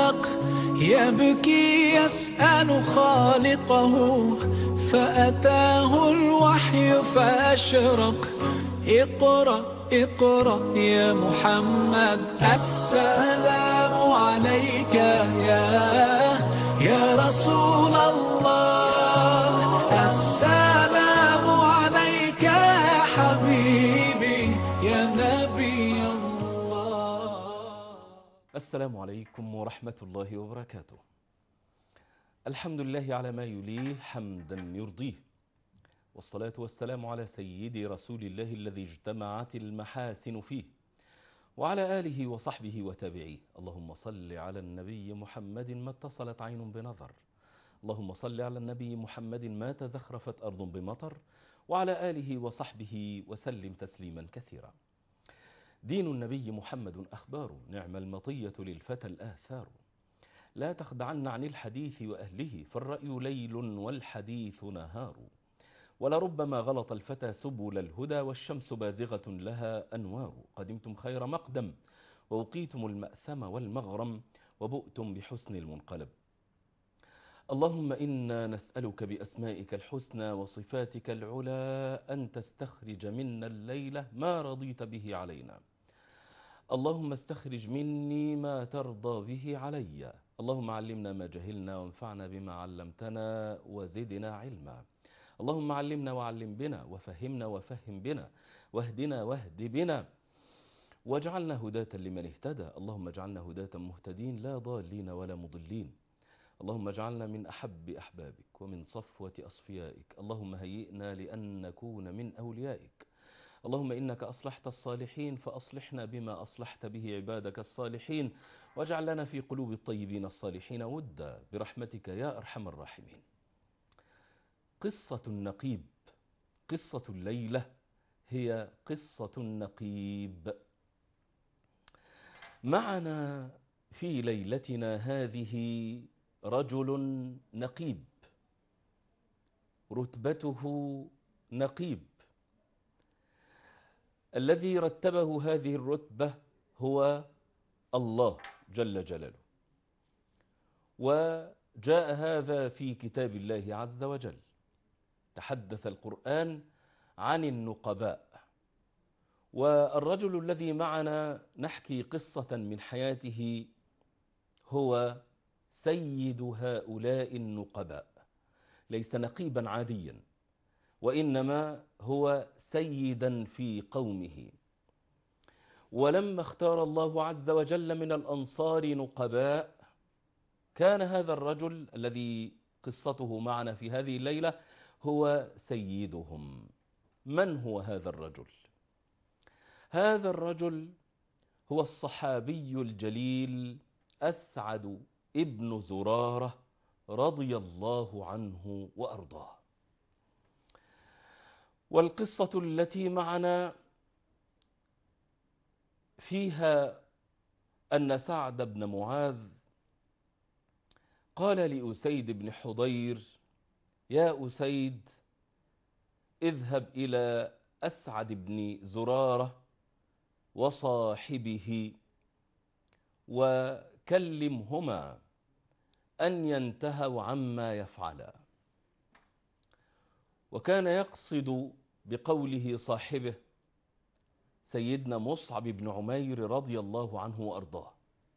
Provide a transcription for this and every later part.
علق يبكي يسأل خالقه فأتاه الوحي فأشرق اقرأ اقرأ يا محمد السلام عليك يا يا رسول الله السلام عليك يا حبيبي يا نبي الله السلام عليكم ورحمة الله وبركاته الحمد لله على ما يليه حمدا يرضيه والصلاة والسلام على سيدي رسول الله الذي اجتمعت المحاسن فيه وعلى آله وصحبه وتابعيه اللهم صل على النبي محمد ما اتصلت عين بنظر اللهم صل على النبي محمد ما تزخرفت أرض بمطر وعلى آله وصحبه وسلم تسليما كثيرا دين النبي محمد أخبار نعم المطية للفتى الآثار لا تخدعن عن الحديث وأهله فالرأي ليل والحديث نهار ولربما غلط الفتى سبل الهدى والشمس بازغة لها أنوار قدمتم خير مقدم ووقيتم المأثم والمغرم وبؤتم بحسن المنقلب اللهم إنا نسألك بأسمائك الحسنى وصفاتك العلى أن تستخرج منا الليلة ما رضيت به علينا اللهم استخرج مني ما ترضى به علي اللهم علمنا ما جهلنا وانفعنا بما علمتنا وزدنا علما اللهم علمنا وعلم بنا وفهمنا وفهم بنا واهدنا واهد بنا واجعلنا هداة لمن اهتدى اللهم اجعلنا هداة مهتدين لا ضالين ولا مضلين اللهم اجعلنا من أحب أحبابك ومن صفوة أصفيائك اللهم هيئنا لأن نكون من أوليائك اللهم إنك أصلحت الصالحين فأصلحنا بما أصلحت به عبادك الصالحين واجعل لنا في قلوب الطيبين الصالحين ودا برحمتك يا أرحم الراحمين قصة النقيب قصة الليلة هي قصة النقيب معنا في ليلتنا هذه رجل نقيب رتبته نقيب الذي رتبه هذه الرتبة هو الله جل جلاله وجاء هذا في كتاب الله عز وجل تحدث القرآن عن النقباء والرجل الذي معنا نحكي قصة من حياته هو سيد هؤلاء النقباء ليس نقيبا عاديا وإنما هو سيدا في قومه ولما اختار الله عز وجل من الأنصار نقباء كان هذا الرجل الذي قصته معنا في هذه الليلة هو سيدهم من هو هذا الرجل هذا الرجل هو الصحابي الجليل أسعد ابن زرارة رضي الله عنه وأرضاه والقصة التي معنا فيها أن سعد بن معاذ قال لأسيد بن حضير يا أسيد اذهب إلى أسعد بن زرارة وصاحبه وكلمهما أن ينتهوا عما يفعلا وكان يقصد بقوله صاحبه سيدنا مصعب بن عمير رضي الله عنه وأرضاه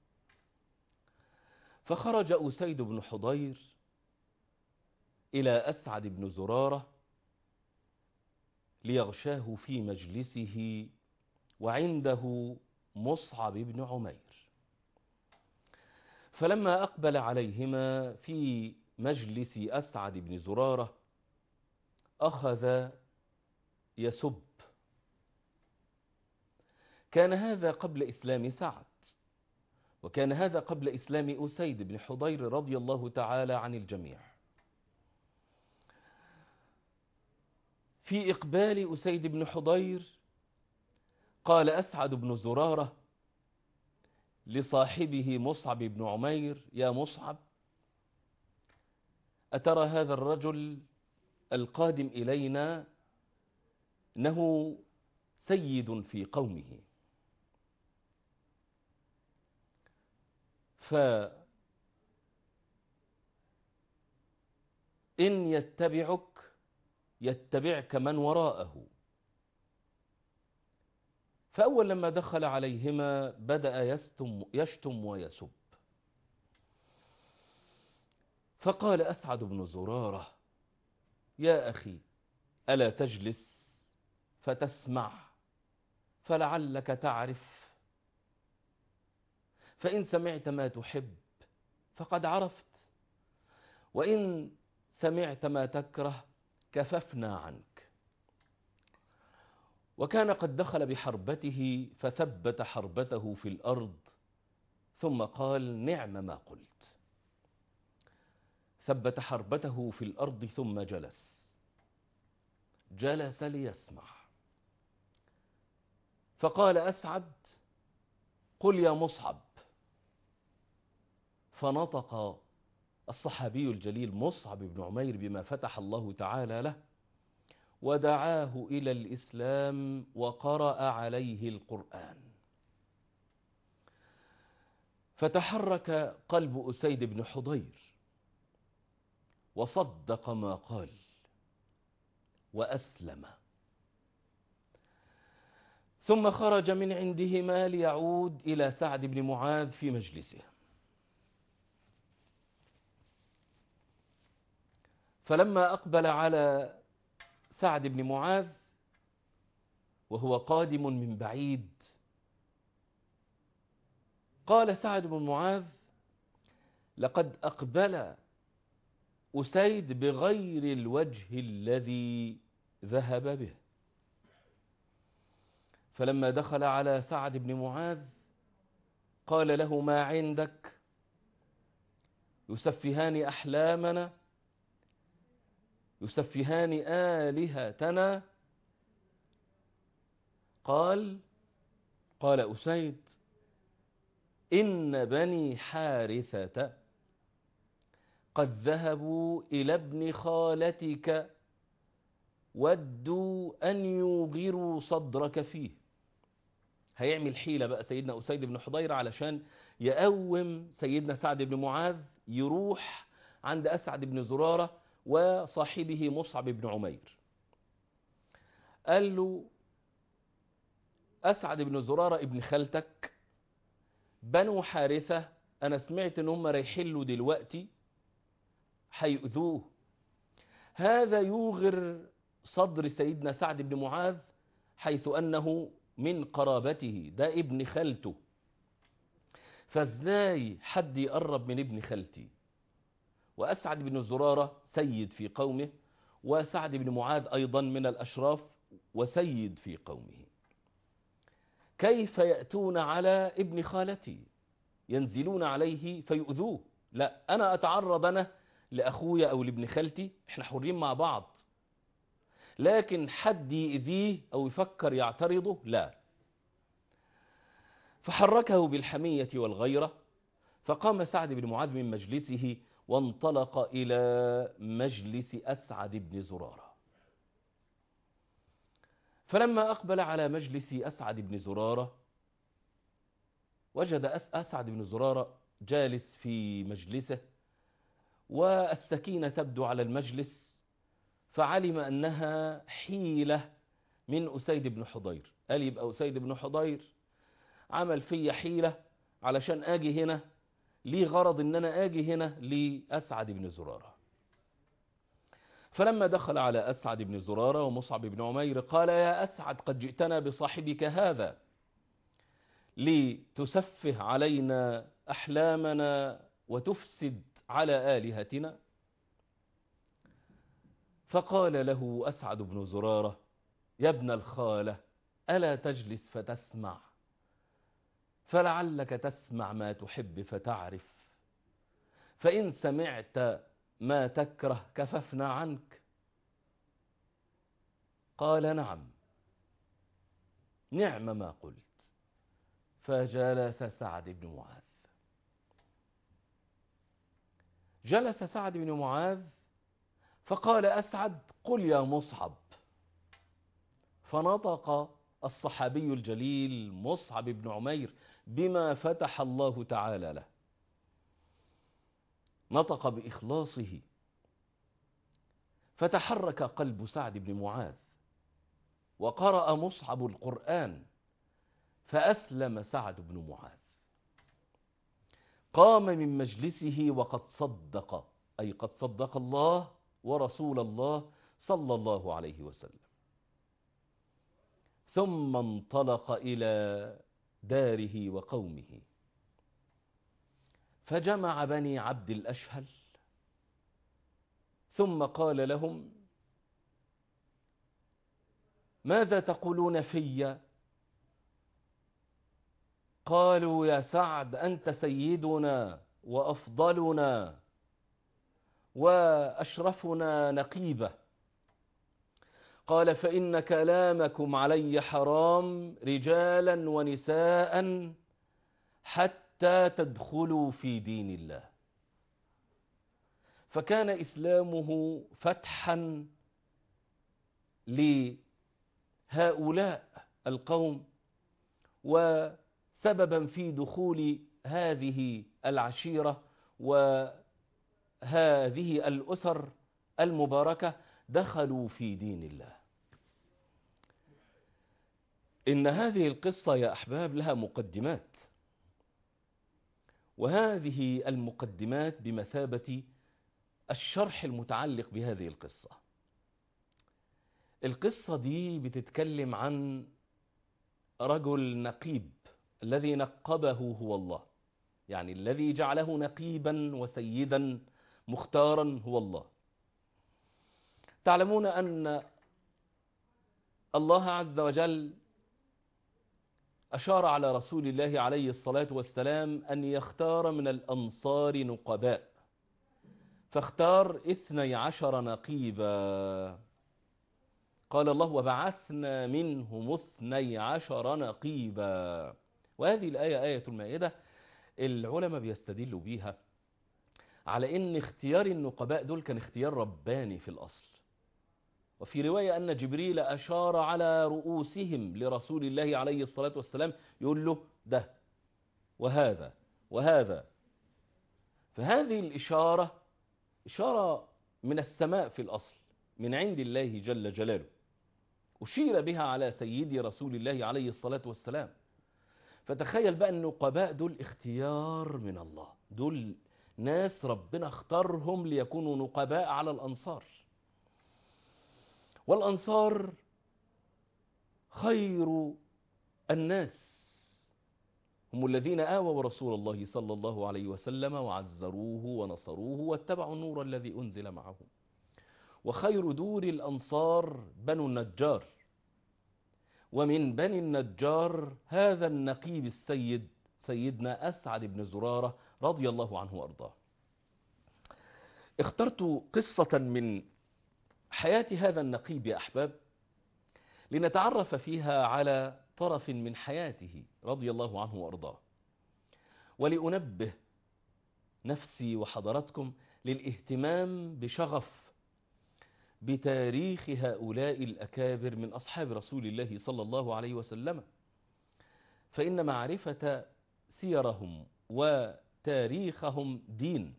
فخرج أسيد بن حضير إلى أسعد بن زرارة ليغشاه في مجلسه وعنده مصعب بن عمير فلما أقبل عليهما في مجلس أسعد بن زرارة أخذ يسب كان هذا قبل إسلام سعد وكان هذا قبل إسلام أسيد بن حضير رضي الله تعالى عن الجميع في إقبال أسيد بن حضير قال أسعد بن زرارة لصاحبه مصعب بن عمير يا مصعب أترى هذا الرجل القادم إلينا أنه سيد في قومه إن يتبعك يتبعك من وراءه فأول لما دخل عليهما بدأ يستم يشتم ويسب فقال أسعد بن زرارة يا أخي ألا تجلس فتسمع فلعلك تعرف فإن سمعت ما تحب فقد عرفت وإن سمعت ما تكره كففنا عنك وكان قد دخل بحربته فثبت حربته في الأرض ثم قال نعم ما قلت ثبت حربته في الأرض ثم جلس جلس ليسمع فقال أسعد قل يا مصعب فنطق الصحابي الجليل مصعب بن عمير بما فتح الله تعالى له ودعاه إلى الإسلام وقرأ عليه القرآن فتحرك قلب أسيد بن حضير وصدق ما قال وأسلم ثم خرج من عندهما ليعود إلى سعد بن معاذ في مجلسه فلما أقبل على سعد بن معاذ وهو قادم من بعيد قال سعد بن معاذ لقد أقبل أسيد بغير الوجه الذي ذهب به فلما دخل على سعد بن معاذ قال له ما عندك يسفهان أحلامنا يسفهان آلهتنا قال قال أسيد إن بني حارثة قد ذهبوا إلى ابن خالتك ودوا أن يوغروا صدرك فيه هيعمل حيلة بقى سيدنا أسيد بن حضير علشان يقوم سيدنا سعد بن معاذ يروح عند أسعد بن زرارة وصاحبه مصعب بن عمير قال له أسعد بن زرارة ابن خالتك بنو حارثة أنا سمعت إن هم رايحين له دلوقتي هيؤذوه هذا يوغر صدر سيدنا سعد بن معاذ حيث أنه من قرابته ده ابن خالته فازاي حد يقرب من ابن خالتي وأسعد بن زرارة سيد في قومه وسعد بن معاذ أيضا من الأشراف وسيد في قومه كيف يأتون على ابن خالتي ينزلون عليه فيؤذوه لا أنا أتعرض أنا لأخويا أو لابن خالتي احنا حرين مع بعض لكن حد يؤذيه أو يفكر يعترضه لا فحركه بالحمية والغيرة فقام سعد بن معاذ من مجلسه وانطلق إلى مجلس أسعد بن زرارة فلما أقبل على مجلس أسعد بن زرارة وجد أسعد بن زرارة جالس في مجلسه والسكينة تبدو على المجلس فعلم أنها حيلة من أسيد بن حضير قال يبقى أسيد بن حضير عمل في حيلة علشان آجي هنا لي غرض ان انا اجي هنا لاسعد بن زرارة فلما دخل على اسعد بن زرارة ومصعب بن عمير قال يا اسعد قد جئتنا بصاحبك هذا لتسفه علينا احلامنا وتفسد على الهتنا فقال له اسعد بن زرارة يا ابن الخالة الا تجلس فتسمع فلعلك تسمع ما تحب فتعرف فإن سمعت ما تكره كففنا عنك قال نعم نعم ما قلت فجلس سعد بن معاذ جلس سعد بن معاذ فقال أسعد قل يا مصعب فنطق الصحابي الجليل مصعب بن عمير بما فتح الله تعالى له نطق بإخلاصه فتحرك قلب سعد بن معاذ وقرأ مصعب القرآن فأسلم سعد بن معاذ قام من مجلسه وقد صدق أي قد صدق الله ورسول الله صلى الله عليه وسلم ثم انطلق إلى داره وقومه فجمع بني عبد الأشهل ثم قال لهم ماذا تقولون في قالوا يا سعد أنت سيدنا وأفضلنا وأشرفنا نقيبة قال فإن كلامكم علي حرام رجالا ونساء حتى تدخلوا في دين الله فكان إسلامه فتحا لهؤلاء القوم وسببا في دخول هذه العشيرة وهذه الأسر المباركة دخلوا في دين الله إن هذه القصة يا أحباب لها مقدمات وهذه المقدمات بمثابة الشرح المتعلق بهذه القصة القصة دي بتتكلم عن رجل نقيب الذي نقبه هو الله يعني الذي جعله نقيبا وسيدا مختارا هو الله تعلمون أن الله عز وجل أشار على رسول الله عليه الصلاة والسلام أن يختار من الأنصار نقباء فاختار اثني عشر نقيبا قال الله وبعثنا منهم اثني عشر نقيبا وهذه الآية آية المائدة العلماء بيستدلوا بيها على ان اختيار النقباء دول كان اختيار رباني في الأصل وفي رواية أن جبريل أشار على رؤوسهم لرسول الله عليه الصلاة والسلام يقول له ده وهذا وهذا فهذه الإشارة إشارة من السماء في الأصل من عند الله جل جلاله أشير بها على سيدي رسول الله عليه الصلاة والسلام فتخيل بقى النقباء دول اختيار من الله دول ناس ربنا اختارهم ليكونوا نقباء على الأنصار والأنصار خير الناس هم الذين آووا رسول الله صلى الله عليه وسلم وعزروه ونصروه واتبعوا النور الذي أنزل معه وخير دور الأنصار بنو النجار ومن بني النجار هذا النقيب السيد سيدنا أسعد بن زرارة رضي الله عنه وأرضاه اخترت قصة من حياة هذا النقيب يا أحباب لنتعرف فيها على طرف من حياته رضي الله عنه وأرضاه ولأنبه نفسي وحضراتكم للاهتمام بشغف بتاريخ هؤلاء الأكابر من أصحاب رسول الله صلى الله عليه وسلم فإن معرفة سيرهم وتاريخهم دين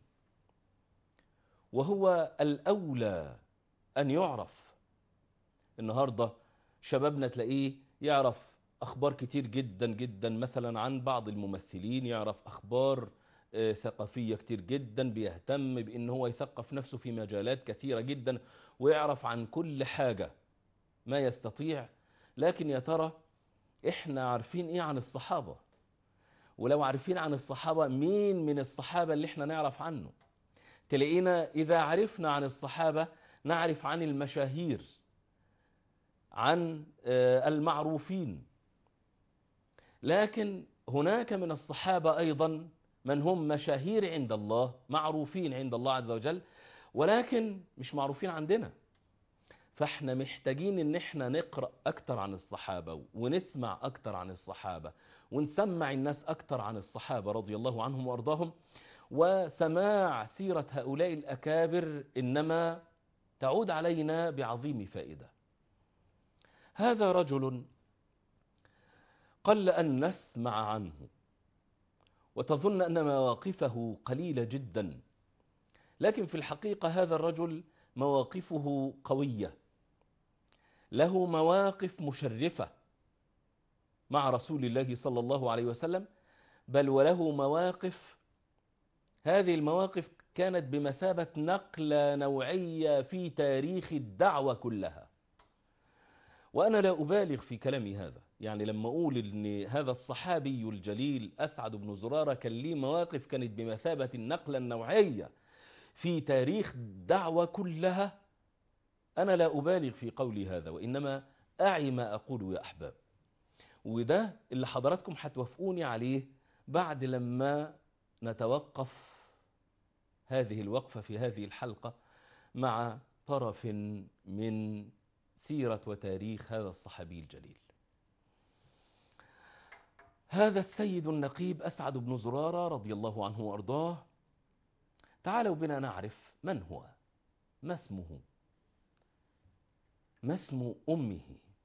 وهو الأولى أن يعرف النهاردة شبابنا تلاقيه يعرف أخبار كتير جدا جدا مثلا عن بعض الممثلين يعرف أخبار ثقافية كتير جدا بيهتم بأن هو يثقف نفسه في مجالات كثيرة جدا ويعرف عن كل حاجة ما يستطيع لكن يا ترى احنا عارفين ايه عن الصحابة ولو عارفين عن الصحابة مين من الصحابة اللي احنا نعرف عنه تلاقينا إذا عرفنا عن الصحابة نعرف عن المشاهير عن المعروفين لكن هناك من الصحابة أيضا من هم مشاهير عند الله معروفين عند الله عز وجل ولكن مش معروفين عندنا فاحنا محتاجين ان احنا نقرأ اكتر عن الصحابة ونسمع اكتر عن الصحابة ونسمع الناس اكتر عن الصحابة رضي الله عنهم وارضاهم وسماع سيرة هؤلاء الأكابر إنما تعود علينا بعظيم فائدة هذا رجل قل أن نسمع عنه وتظن أن مواقفه قليلة جدا لكن في الحقيقة هذا الرجل مواقفه قوية له مواقف مشرفة مع رسول الله صلى الله عليه وسلم بل وله مواقف هذه المواقف كانت بمثابة نقلة نوعية في تاريخ الدعوة كلها وأنا لا أبالغ في كلامي هذا يعني لما أقول أن هذا الصحابي الجليل أسعد بن زرارة كان ليه مواقف كانت بمثابة النقلة النوعية في تاريخ الدعوة كلها أنا لا أبالغ في قولي هذا وإنما أعي ما أقول يا أحباب وده اللي حضراتكم هتوافقوني عليه بعد لما نتوقف هذه الوقفة في هذه الحلقة مع طرف من سيرة وتاريخ هذا الصحابي الجليل هذا السيد النقيب أسعد بن زرارة رضي الله عنه وأرضاه تعالوا بنا نعرف من هو ما اسمه ما اسم أمه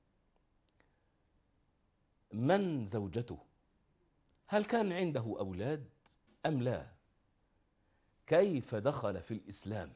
من زوجته هل كان عنده أولاد أم لا كيف دخل في الإسلام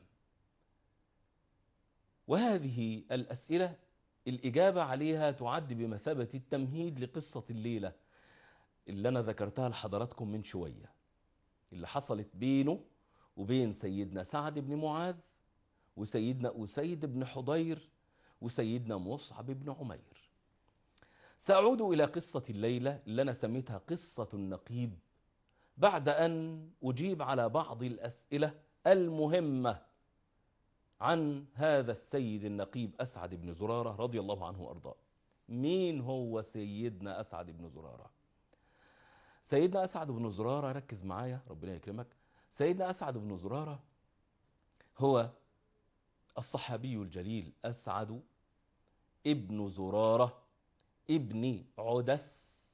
وهذه الأسئلة الإجابة عليها تعد بمثابة التمهيد لقصة الليلة اللي أنا ذكرتها لحضراتكم من شوية اللي حصلت بينه وبين سيدنا سعد بن معاذ وسيدنا أسيد بن حضير وسيدنا مصعب بن عمير سأعود إلى قصة الليلة اللي أنا سميتها قصة النقيب بعد أن أجيب على بعض الأسئلة المهمة عن هذا السيد النقيب أسعد بن زرارة رضي الله عنه وأرضاه مين هو سيدنا أسعد بن زرارة سيدنا أسعد بن زرارة ركز معايا ربنا يكرمك سيدنا أسعد بن زرارة هو الصحابي الجليل أسعد ابن زرارة ابن عدس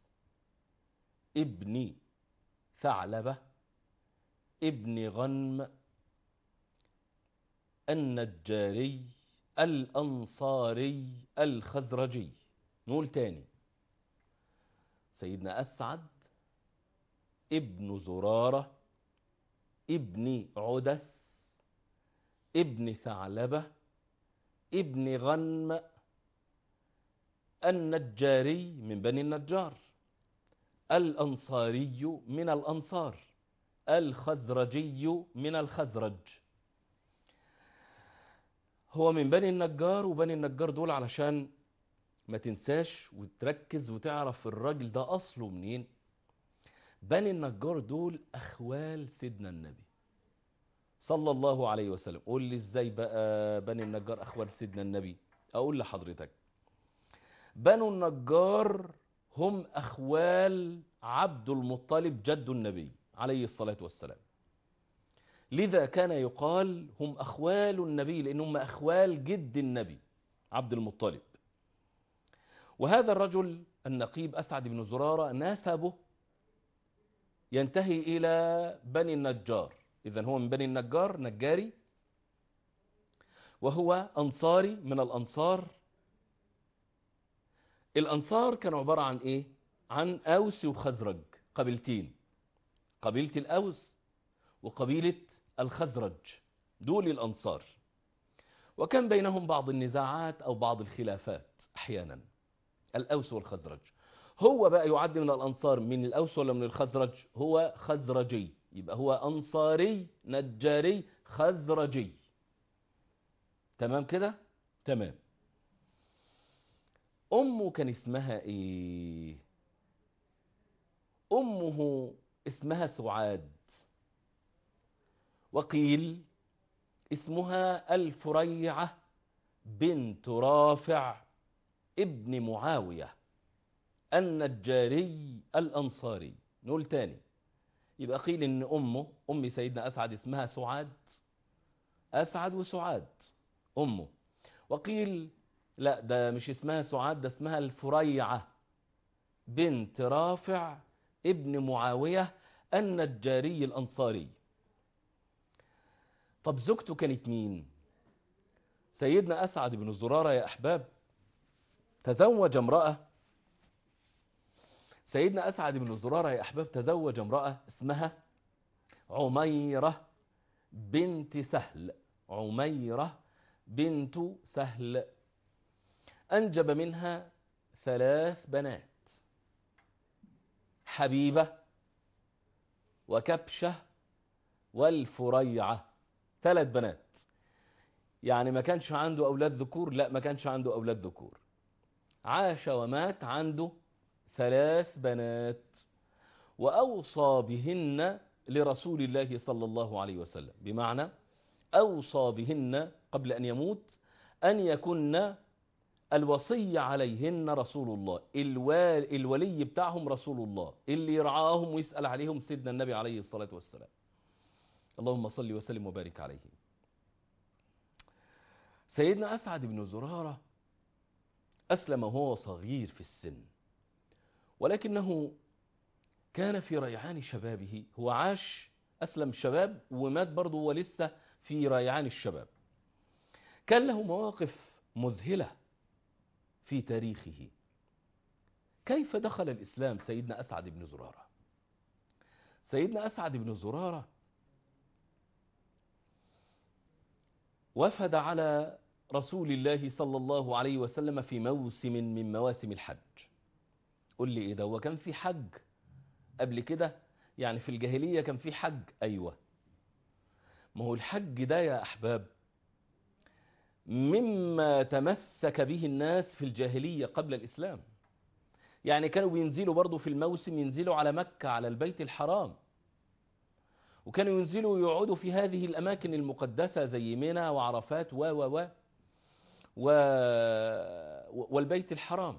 ابن ثعلبة ابن غنم النجاري الأنصاري الخزرجي نقول تاني سيدنا أسعد ابن زرارة ابن عدس ابن ثعلبة ابن غنم النجاري من بني النجار الأنصاري من الأنصار الخزرجي من الخزرج هو من بني النجار وبني النجار دول علشان ما تنساش وتركز وتعرف الراجل ده أصله منين بني النجار دول أخوال سيدنا النبي صلى الله عليه وسلم قول لي ازاي بقى بني النجار أخوال سيدنا النبي أقول لحضرتك بنو النجار هم أخوال عبد المطلب جد النبي عليه الصلاة والسلام لذا كان يقال هم أخوال النبي لأنهم أخوال جد النبي عبد المطلب وهذا الرجل النقيب أسعد بن زرارة نسبه ينتهي إلى بني النجار إذن هو من بني النجار نجاري وهو أنصاري من الأنصار الأنصار كانوا عبارة عن إيه؟ عن أوس وخزرج قبيلتين قبيلة الأوس وقبيلة الخزرج دول الأنصار وكان بينهم بعض النزاعات أو بعض الخلافات أحيانا الأوس والخزرج هو بقى يعد من الأنصار من الأوس ولا من الخزرج هو خزرجي يبقى هو أنصاري نجاري خزرجي تمام كده تمام أمه كان اسمها إيه أمه اسمها سعاد وقيل اسمها الفريعة بنت رافع ابن معاوية النجاري الأنصاري نقول تاني يبقى قيل ان امه ام سيدنا اسعد اسمها سعاد اسعد وسعاد امه وقيل لا ده مش اسمها سعاد ده اسمها الفريعة بنت رافع ابن معاوية النجاري الأنصاري طب زوجته كانت مين سيدنا أسعد بن زرارة يا أحباب تزوج امرأة سيدنا أسعد بن زرارة يا أحباب تزوج امرأة اسمها عميرة بنت سهل عميرة بنت سهل أنجب منها ثلاث بنات حبيبة وكبشة والفريعة ثلاث بنات يعني ما كانش عنده أولاد ذكور لا ما كانش عنده أولاد ذكور عاش ومات عنده ثلاث بنات وأوصى بهن لرسول الله صلى الله عليه وسلم بمعنى أوصى بهن قبل أن يموت أن يكن الوصي عليهن رسول الله الوال الولي بتاعهم رسول الله اللي يرعاهم ويسأل عليهم سيدنا النبي عليه الصلاة والسلام اللهم صل وسلم وبارك عليه سيدنا أسعد بن زرارة أسلم وهو صغير في السن ولكنه كان في ريعان شبابه هو عاش أسلم شباب ومات برضه ولسه في ريعان الشباب كان له مواقف مذهلة في تاريخه كيف دخل الإسلام سيدنا أسعد بن زرارة سيدنا أسعد بن زرارة وفد على رسول الله صلى الله عليه وسلم في موسم من مواسم الحج قل لي ايه ده هو كان في حج قبل كده يعني في الجاهلية كان في حج ايوه ما هو الحج ده يا احباب مما تمسك به الناس في الجاهلية قبل الاسلام يعني كانوا بينزلوا برضو في الموسم ينزلوا على مكة على البيت الحرام وكانوا ينزلوا يقعدوا في هذه الأماكن المقدسة زي منى وعرفات و و و و والبيت الحرام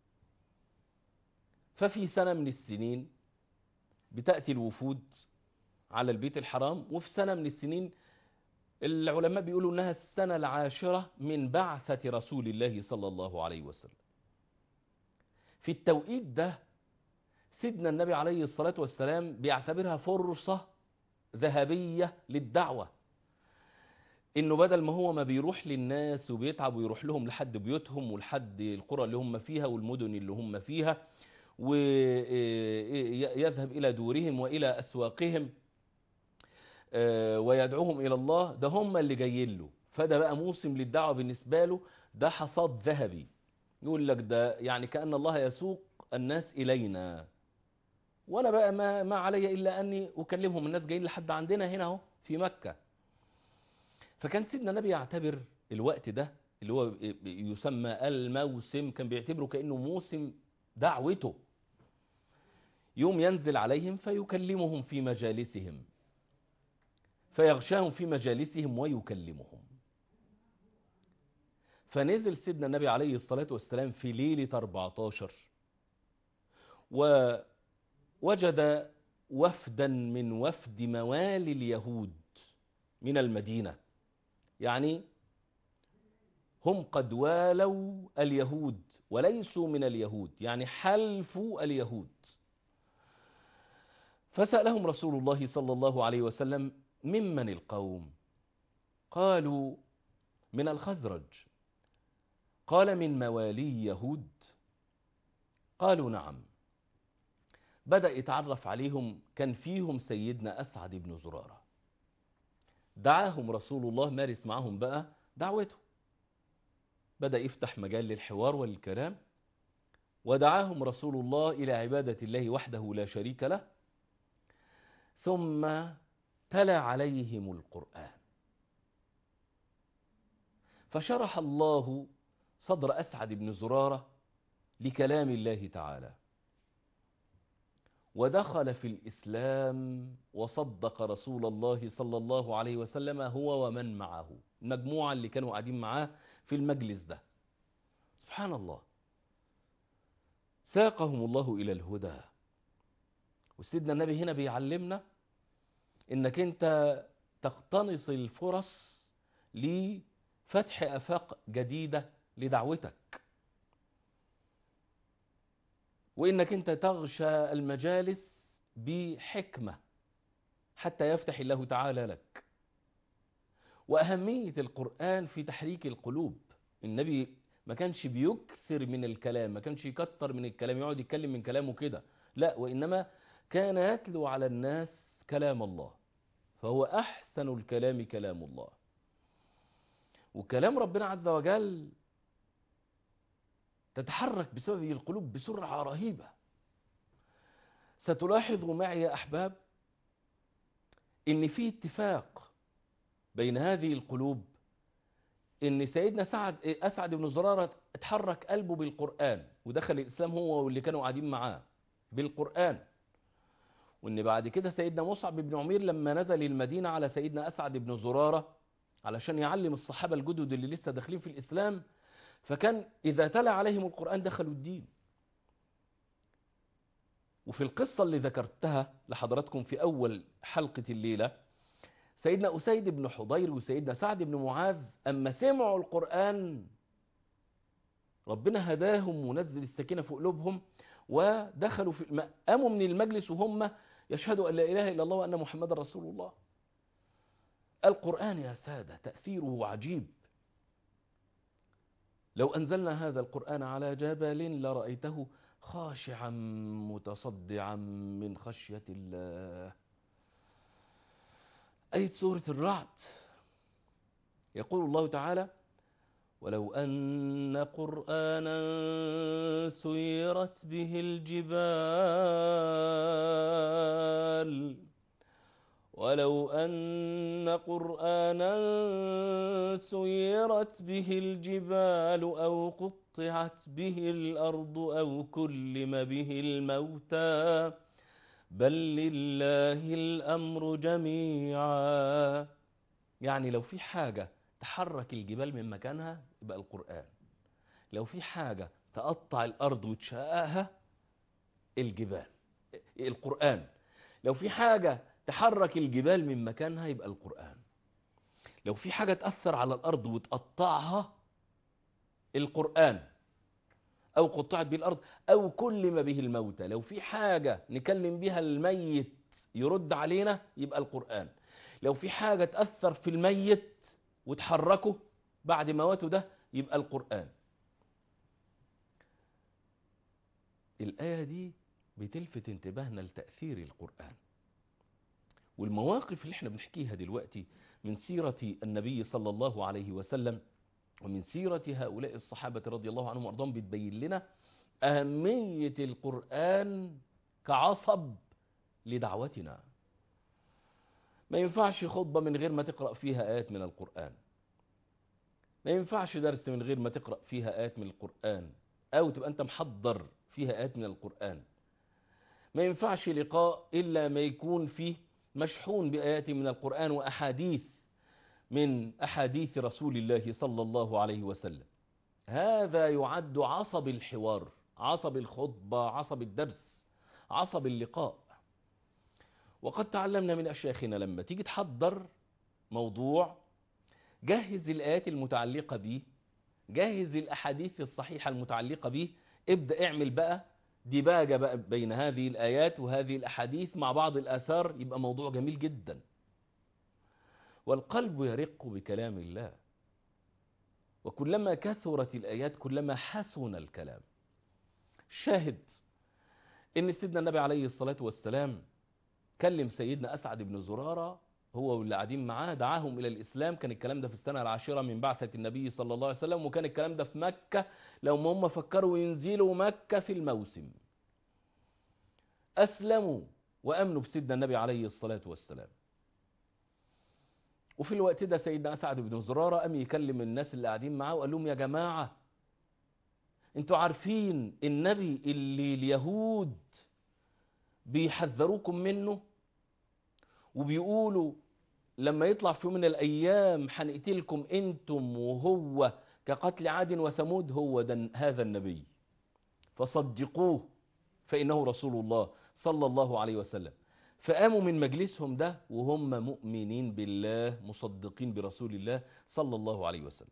ففي سنة من السنين بتأتي الوفود على البيت الحرام وفي سنة من السنين العلماء بيقولوا انها السنة العاشرة من بعثة رسول الله صلى الله عليه وسلم في التوقيت ده سيدنا النبي عليه الصلاة والسلام بيعتبرها فرصة ذهبية للدعوة انه بدل ما هو ما بيروح للناس وبيتعب ويروح لهم لحد بيوتهم ولحد القرى اللي هم فيها والمدن اللي هم فيها ويذهب الى دورهم والى اسواقهم ويدعوهم الى الله ده هم اللي جايين له فده بقى موسم للدعوة بالنسبة له ده حصاد ذهبي يقول لك ده يعني كأن الله يسوق الناس إلينا وانا بقى ما, ما علي الا اني اكلمهم الناس جايين لحد عندنا هنا اهو في مكة فكان سيدنا النبي يعتبر الوقت ده اللي هو يسمى الموسم كان بيعتبره كأنه موسم دعوته يوم ينزل عليهم فيكلمهم في مجالسهم فيغشاهم في مجالسهم ويكلمهم فنزل سيدنا النبي عليه الصلاة والسلام في ليلة 14 ووجد وفدا من وفد موالي اليهود من المدينة يعني هم قد والوا اليهود وليسوا من اليهود يعني حلفوا اليهود فسألهم رسول الله صلى الله عليه وسلم ممن القوم قالوا من الخزرج قال من موالي يهود قالوا نعم بدأ يتعرف عليهم كان فيهم سيدنا أسعد بن زرارة دعاهم رسول الله مارس معهم بقى دعوته بدأ يفتح مجال للحوار والكلام ودعاهم رسول الله إلى عبادة الله وحده لا شريك له ثم تلا عليهم القرآن فشرح الله صدر أسعد بن زرارة لكلام الله تعالى ودخل في الإسلام وصدق رسول الله صلى الله عليه وسلم هو ومن معه المجموعة اللي كانوا قاعدين معاه في المجلس ده سبحان الله ساقهم الله إلى الهدى وسيدنا النبي هنا بيعلمنا انك انت تقتنص الفرص لفتح افاق جديدة لدعوتك وانك انت تغشى المجالس بحكمة حتى يفتح الله تعالى لك واهمية القرآن في تحريك القلوب النبي ما كانش بيكثر من الكلام ما كانش يكتر من الكلام يقعد يتكلم من كلامه كده لا وانما كان يتلو على الناس كلام الله فهو أحسن الكلام كلام الله وكلام ربنا عز وجل تتحرك بسببه القلوب بسرعة رهيبة ستلاحظوا معي يا أحباب إن في اتفاق بين هذه القلوب إن سيدنا سعد أسعد بن زرارة اتحرك قلبه بالقرآن ودخل الإسلام هو واللي كانوا قاعدين معاه بالقرآن وإن بعد كده سيدنا مصعب بن عمير لما نزل المدينة على سيدنا أسعد بن زرارة علشان يعلم الصحابة الجدد اللي لسه داخلين في الإسلام فكان إذا تلا عليهم القرآن دخلوا الدين وفي القصة اللي ذكرتها لحضراتكم في أول حلقة الليلة سيدنا أسيد بن حضير وسيدنا سعد بن معاذ أما سمعوا القرآن ربنا هداهم ونزل السكينة في قلوبهم ودخلوا في قاموا من المجلس وهم يشهدوا أن لا إله إلا الله وأن محمد رسول الله القرآن يا سادة تأثيره عجيب لو أنزلنا هذا القرآن على جبل لرأيته خاشعا متصدعا من خشية الله آية سورة الرعد يقول الله تعالى ولو أن قرآنا سيرت به الجبال ولو أن قرآنا سيرت به الجبال أو قطعت به الأرض أو كلم به الموتى بل لله الأمر جميعا يعني لو في حاجة تحرك الجبال من مكانها يبقى القرآن لو في حاجة تقطع الأرض وتشققها الجبال القرآن لو في حاجة تحرك الجبال من مكانها يبقى القرآن لو في حاجة تأثر على الأرض وتقطعها القرآن أو قطعت به الأرض أو كلم به الموتى لو في حاجة نكلم بها الميت يرد علينا يبقى القرآن لو في حاجة تأثر في الميت وتحركه بعد موته ده يبقى القرآن الآية دي بتلفت انتباهنا لتأثير القرآن والمواقف اللي احنا بنحكيها دلوقتي من سيرة النبي صلى الله عليه وسلم ومن سيرة هؤلاء الصحابة رضي الله عنهم وارضاهم بتبين لنا أهمية القرآن كعصب لدعوتنا ما ينفعش خطبة من غير ما تقرأ فيها آيات من القرآن ما ينفعش درس من غير ما تقرأ فيها آيات من القرآن أو تبقى أنت محضر فيها آيات من القرآن ما ينفعش لقاء إلا ما يكون فيه مشحون بآيات من القرآن وأحاديث من أحاديث رسول الله صلى الله عليه وسلم هذا يعد عصب الحوار عصب الخطبة عصب الدرس عصب اللقاء وقد تعلمنا من أشياخنا لما تيجي تحضر موضوع جهز الآيات المتعلقة به جهز الأحاديث الصحيحة المتعلقة به ابدأ اعمل بقى ديباجة بقى بين هذه الآيات وهذه الأحاديث مع بعض الآثار يبقى موضوع جميل جدا والقلب يرق بكلام الله وكلما كثرت الآيات كلما حسن الكلام شاهد ان سيدنا النبي عليه الصلاة والسلام كلم سيدنا أسعد بن زرارة هو واللي قاعدين معاه دعاهم إلى الإسلام كان الكلام ده في السنة العاشرة من بعثة النبي صلى الله عليه وسلم وكان الكلام ده في مكة لو ما هم فكروا ينزلوا مكة في الموسم أسلموا وأمنوا بسيدنا النبي عليه الصلاة والسلام وفي الوقت ده سيدنا أسعد بن زرارة قام يكلم الناس اللي قاعدين معاه وقال لهم يا جماعة انتوا عارفين النبي اللي اليهود بيحذروكم منه وبيقولوا لما يطلع في يوم من الأيام هنقتلكم انتم وهو كقتل عاد وثمود هو ده هذا النبي فصدقوه فإنه رسول الله صلى الله عليه وسلم فقاموا من مجلسهم ده وهم مؤمنين بالله مصدقين برسول الله صلى الله عليه وسلم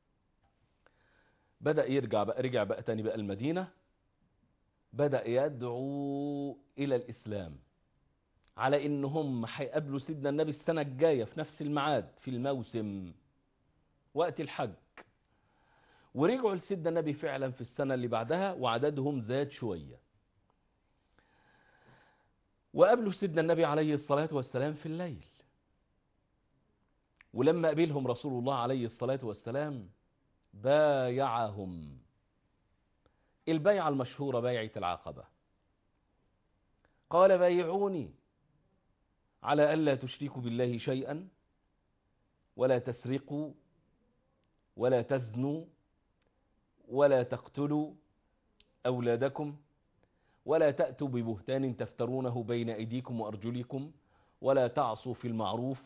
بدأ يرجع بقى رجع بقى تاني بقى المدينة بدأ يدعو إلى الإسلام على إن هم هيقابلوا سيدنا النبي السنة الجاية في نفس الميعاد في الموسم وقت الحج ورجعوا لسيدنا النبي فعلا في السنة اللي بعدها وعددهم زاد شوية وقابلوا سيدنا النبي عليه الصلاة والسلام في الليل ولما قابلهم رسول الله عليه الصلاة والسلام بايعهم البيعة المشهورة بيعة العقبة قال بايعوني على ألا تشركوا بالله شيئا ولا تسرقوا ولا تزنوا ولا تقتلوا أولادكم ولا تأتوا ببهتان تفترونه بين أيديكم وأرجلكم ولا تعصوا في المعروف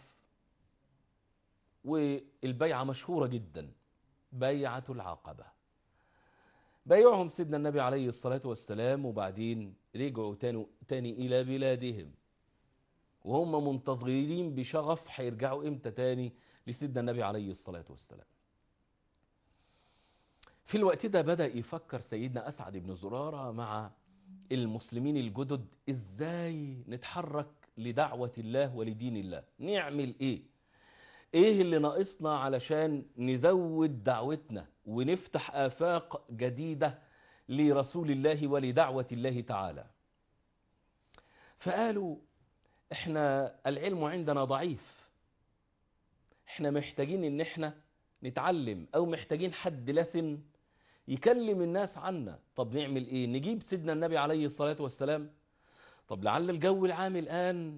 والبيعة مشهورة جدا بيعة العقبة بايعهم سيدنا النبي عليه الصلاة والسلام وبعدين رجعوا تاني, تاني إلى بلادهم وهم منتظرين بشغف هيرجعوا امتى تاني لسيدنا النبي عليه الصلاة والسلام في الوقت ده بدأ يفكر سيدنا أسعد بن زرارة مع المسلمين الجدد ازاي نتحرك لدعوة الله ولدين الله نعمل ايه ايه اللي ناقصنا علشان نزود دعوتنا ونفتح آفاق جديدة لرسول الله ولدعوة الله تعالى فقالوا احنا العلم عندنا ضعيف احنا محتاجين ان احنا نتعلم او محتاجين حد لسن يكلم الناس عنا طب نعمل ايه نجيب سيدنا النبي عليه الصلاة والسلام طب لعل الجو العام الآن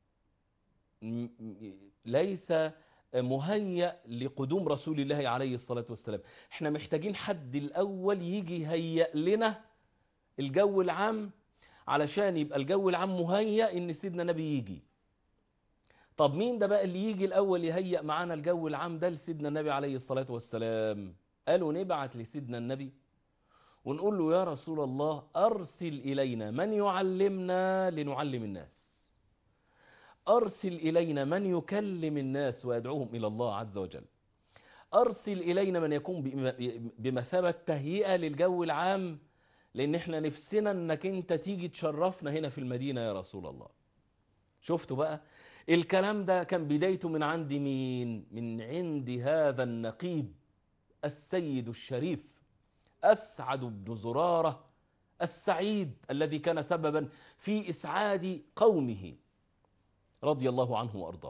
ليس مهيأ لقدوم رسول الله عليه الصلاة والسلام احنا محتاجين حد الأول يجي يهيأ لنا الجو العام علشان يبقى الجو العام مهيأ ان سيدنا النبي يجي طب مين ده بقى اللي يجي الأول يهيأ معانا الجو العام ده لسيدنا النبي عليه الصلاة والسلام قالوا نبعت لسيدنا النبي ونقول له يا رسول الله أرسل إلينا من يعلمنا لنعلم الناس أرسل إلينا من يكلم الناس ويدعوهم إلى الله عز وجل أرسل إلينا من يكون بمثابة تهيئة للجو العام لأن احنا نفسنا أنك أنت تيجي تشرفنا هنا في المدينة يا رسول الله شفتوا بقى الكلام ده كان بدايته من عند مين من عند هذا النقيب السيد الشريف أسعد بن زرارة السعيد الذي كان سببا في إسعاد قومه رضي الله عنه وأرضاه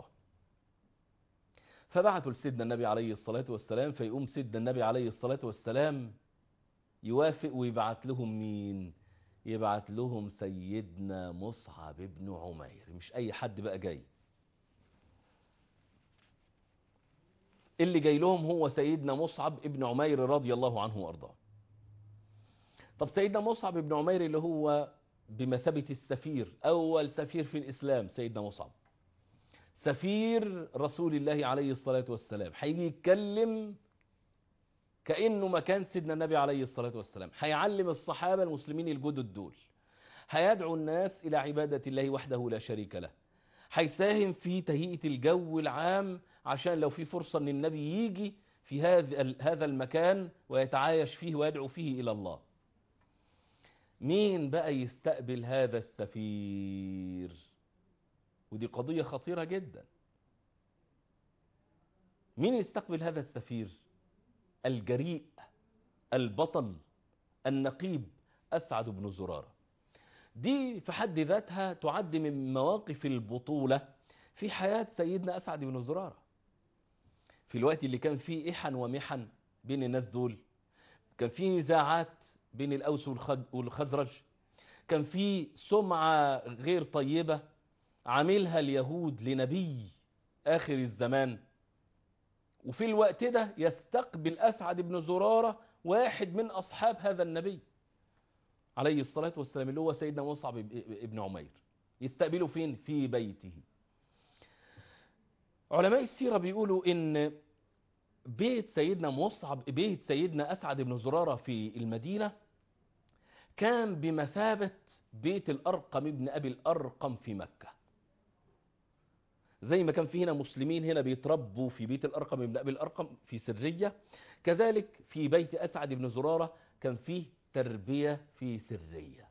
فبعثوا لسيدنا النبي عليه الصلاة والسلام فيقوم سيدنا النبي عليه الصلاة والسلام يوافق ويبعت لهم مين يبعت لهم سيدنا مصعب بن عمير مش أي حد بقى جاي اللي جاي لهم هو سيدنا مصعب ابن عمير رضي الله عنه وارضاه طب سيدنا مصعب ابن عمير اللي هو بمثابة السفير أول سفير في الإسلام سيدنا مصعب سفير رسول الله عليه الصلاة والسلام هيجي يتكلم كأنه مكان سيدنا النبي عليه الصلاة والسلام هيعلم الصحابة المسلمين الجدد دول هيدعو الناس إلى عبادة الله وحده لا شريك له هيساهم في تهيئة الجو العام عشان لو في فرصة ان النبي يجي في هذا هذا المكان ويتعايش فيه ويدعو فيه الى الله مين بقى يستقبل هذا السفير ودي قضية خطيرة جدا مين يستقبل هذا السفير الجريء البطل النقيب أسعد بن زرارة دي في حد ذاتها تعد من مواقف البطولة في حياة سيدنا أسعد بن زرارة في الوقت اللي كان فيه إحن ومحن بين الناس دول كان فيه نزاعات بين الأوس والخزرج كان فيه سمعة غير طيبة عاملها اليهود لنبي آخر الزمان وفي الوقت ده يستقبل أسعد بن زرارة واحد من أصحاب هذا النبي عليه الصلاة والسلام اللي هو سيدنا مصعب ابن عمير يستقبله فين في بيته علماء السيرة بيقولوا ان بيت سيدنا مصعب بيت سيدنا أسعد بن زرارة في المدينة كان بمثابة بيت الأرقم ابن أبي الأرقم في مكة زي ما كان في هنا مسلمين هنا بيتربوا في بيت الأرقم ابن أبي الأرقم في سرية كذلك في بيت أسعد بن زرارة كان فيه تربية في سرية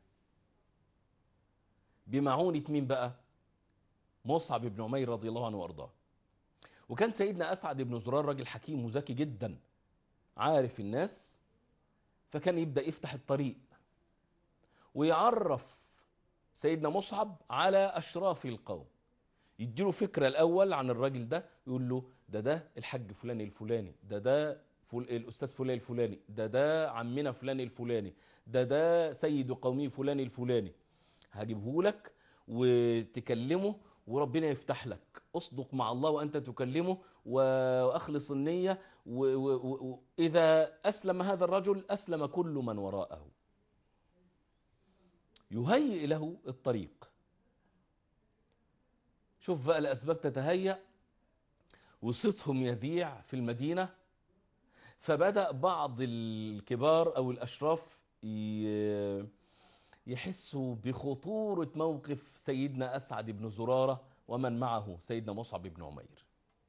بمعونة مين بقى مصعب بن عمير رضي الله عنه وارضاه وكان سيدنا أسعد بن زرار راجل حكيم وذكي جدا عارف الناس فكان يبدأ يفتح الطريق ويعرف سيدنا مصعب على أشراف القوم يديله فكرة الأول عن الراجل ده يقول له ده ده الحاج فلان الفلاني ده ده فل... الأستاذ فلان الفلاني ده ده عمنا فلان الفلاني ده ده سيد قومي فلان الفلاني هجيبه لك وتكلمه وربنا يفتح لك اصدق مع الله وأنت تكلمه وأخلص النية وإذا أسلم هذا الرجل أسلم كل من وراءه يهيئ له الطريق شوف بقى الأسباب تتهيأ وصوتهم يذيع في المدينة فبدأ بعض الكبار أو الأشراف يحسوا بخطورة موقف سيدنا أسعد بن زرارة ومن معه سيدنا مصعب بن عمير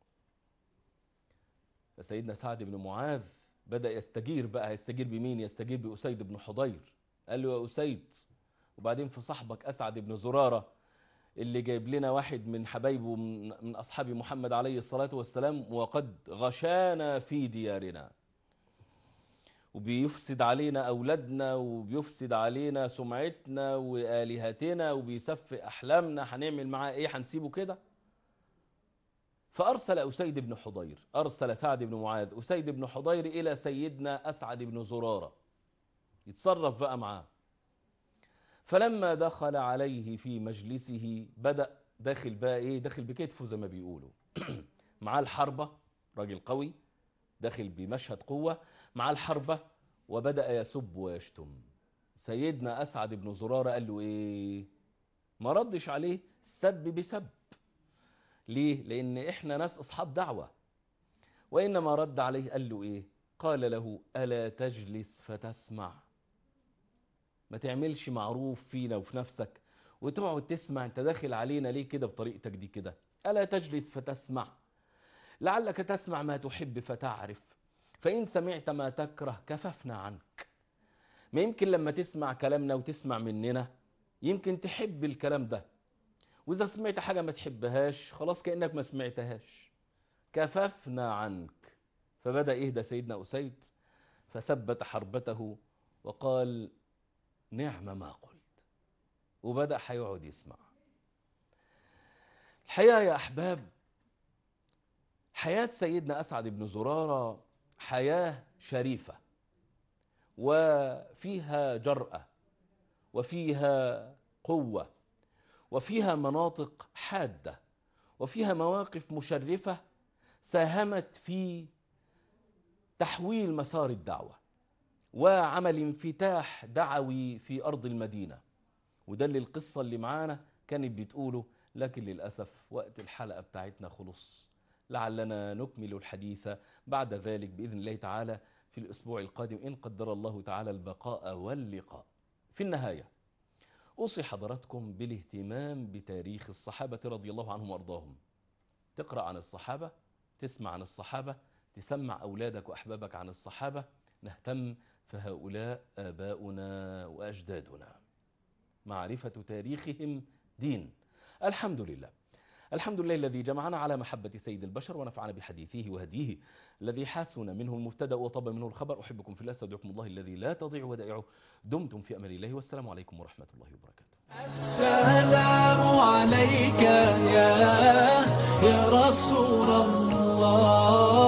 سيدنا سعد بن معاذ بدأ يستجير بقى يستجير بمين يستجير بأسيد بن حضير قال له يا أسيد وبعدين في صاحبك أسعد بن زرارة اللي جايب لنا واحد من حبايبه من أصحاب محمد عليه الصلاة والسلام وقد غشانا في ديارنا وبيفسد علينا أولادنا وبيفسد علينا سمعتنا وآلهتنا وبيسفي أحلامنا هنعمل معاه إيه هنسيبه كده فأرسل أسيد بن حضير أرسل سعد بن معاذ أسيد بن حضير إلى سيدنا أسعد بن زرارة يتصرف بقى معاه فلما دخل عليه في مجلسه بدأ داخل بقى ايه داخل بكتفه زي ما بيقولوا معاه الحربة راجل قوي داخل بمشهد قوة معاه الحربة وبدأ يسب ويشتم سيدنا أسعد بن زرارة قال له ايه ما ردش عليه سب بسب ليه لان احنا ناس اصحاب دعوة وانما رد عليه قال له ايه قال له ألا تجلس فتسمع ما تعملش معروف فينا وفي نفسك وتقعد تسمع انت داخل علينا ليه كده بطريقتك دي كده ألا تجلس فتسمع لعلك تسمع ما تحب فتعرف فإن سمعت ما تكره كففنا عنك ما يمكن لما تسمع كلامنا وتسمع مننا يمكن تحب الكلام ده وإذا سمعت حاجة ما تحبهاش خلاص كأنك ما سمعتهاش كففنا عنك فبدأ يهدى سيدنا أسيد فثبت حربته وقال نعم ما قلت وبدأ هيقعد يسمع الحقيقة يا أحباب حياة سيدنا أسعد بن زرارة حياة شريفة وفيها جرأة وفيها قوة وفيها مناطق حادة وفيها مواقف مشرفة ساهمت في تحويل مسار الدعوة وعمل انفتاح دعوي في أرض المدينة وده اللي القصة اللي معانا كانت بتقوله لكن للأسف وقت الحلقة بتاعتنا خلص لعلنا نكمل الحديث بعد ذلك بإذن الله تعالى في الأسبوع القادم إن قدر الله تعالى البقاء واللقاء في النهاية أوصي حضراتكم بالاهتمام بتاريخ الصحابة رضي الله عنهم وأرضاهم تقرأ عن الصحابة تسمع عن الصحابة تسمع أولادك وأحبابك عن الصحابة نهتم فهؤلاء آباؤنا وأجدادنا معرفة تاريخهم دين الحمد لله الحمد لله الذي جمعنا على محبة سيد البشر ونفعنا بحديثه وهديه الذي حاسن منه المبتدا وطب منه الخبر أحبكم في الله استودعكم الله الذي لا تضيع ودائعه دمتم في أمان الله والسلام عليكم ورحمة الله وبركاته السلام عليك يا يا رسول الله